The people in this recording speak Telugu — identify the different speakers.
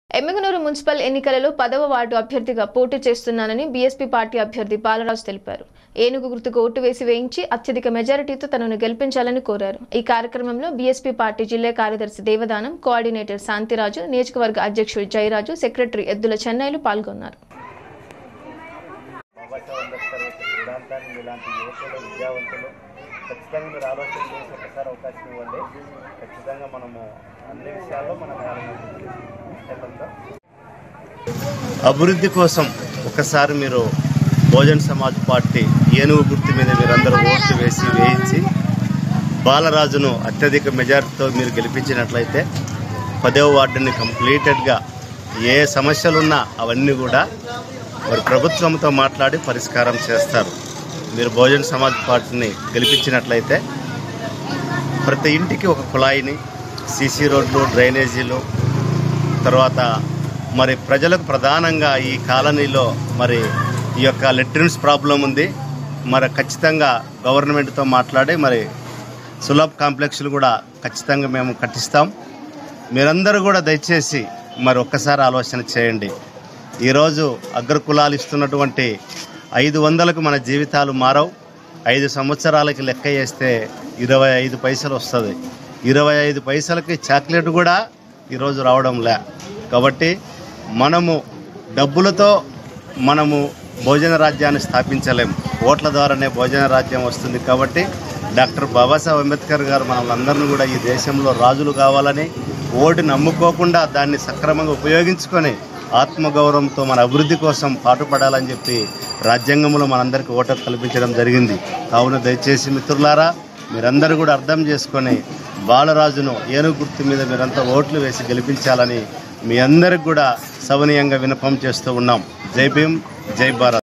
Speaker 1: ఎమ్మిగనూరు మున్సిపల్ ఎన్నికలలో పదవ వార్డు అభ్యర్థిగా పోటీ చేస్తున్నానని బీఎస్పీ పార్టీ అభ్యర్థి బాలరాజు తెలిపారు ఏనుగు గుర్తుకు ఓటు వేసి వేయించి అత్యధిక మెజారిటీతో తనను గెలిపించాలని కోరారు ఈ కార్యక్రమంలో బీఎస్పీ పార్టీ జిల్లా కార్యదర్శి దేవదానం కోఆర్డినేటర్ శాంతిరాజు నియోజకవర్గ అధ్యక్షుడు జయరాజు సెక్రటరీ ఎద్దుల చెన్నైలు పాల్గొన్నారు
Speaker 2: బాబాసాహెబ్ అంబేద్కర్ యొక్క సిద్ధాంతాన్ని ఇలాంటి యువకులు విద్యావంతులు ఖచ్చితంగా మీరు ఆలోచన చేసి ఒకసారి అవకాశం ఇవ్వండి ఖచ్చితంగా మనము అన్ని విషయాల్లో మనం వెళ్తాం అభివృద్ధి కోసం ఒకసారి మీరు బహుజన్ సమాజ్ పార్టీ ఏనుగు గుర్తు మీద మీరందరూ ఓట్లు వేసి వేయించి బాలరాజును అత్యధిక మెజారిటీతో మీరు గెలిపించినట్లయితే పదవ వార్డుని కంప్లీటెడ్గా ఏ సమస్యలున్నా అవన్నీ కూడా మరి ప్రభుత్వంతో మాట్లాడి పరిష్కారం చేస్తారు మీరు బహుజన్ సమాజ్ పార్టీని గెలిపించినట్లయితే ప్రతి ఇంటికి ఒక కుళాయిని సీసీ రోడ్లు డ్రైనేజీలు తర్వాత మరి ప్రజలకు ప్రధానంగా ఈ కాలనీలో మరి ఈ యొక్క లెట్రిన్స్ ప్రాబ్లం ఉంది మరి ఖచ్చితంగా గవర్నమెంట్తో మాట్లాడి మరి సులభ్ కాంప్లెక్స్లు కూడా ఖచ్చితంగా మేము కట్టిస్తాం మీరందరూ కూడా దయచేసి మరి ఒక్కసారి ఆలోచన చేయండి ఈరోజు అగ్రకులాలు ఇస్తున్నటువంటి ఐదు వందలకు మన జీవితాలు మారవు ఐదు సంవత్సరాలకి లెక్క వేస్తే ఇరవై ఐదు పైసలు వస్తుంది ఇరవై ఐదు పైసలకి చాక్లెట్ కూడా ఈరోజు రావడం లే కాబట్టి మనము డబ్బులతో మనము భోజన రాజ్యాన్ని స్థాపించలేం ఓట్ల ద్వారానే భోజన రాజ్యం వస్తుంది కాబట్టి డాక్టర్ బాబాసాహెబ్ అంబేద్కర్ గారు మనల్ని కూడా ఈ దేశంలో రాజులు కావాలని ఓటు నమ్ముకోకుండా దాన్ని సక్రమంగా ఉపయోగించుకొని ఆత్మగౌరవంతో మన అభివృద్ధి కోసం పాటుపడాలని చెప్పి రాజ్యాంగంలో మనందరికీ ఓటు కల్పించడం జరిగింది కావున దయచేసి మిత్రులారా మీరందరూ కూడా అర్థం చేసుకొని బాలరాజును ఏనుగు గుర్తు మీద మీరంతా ఓట్లు వేసి గెలిపించాలని మీ అందరికి కూడా సవనీయంగా వినపం చేస్తూ ఉన్నాం జై భీమ్ జై భారత్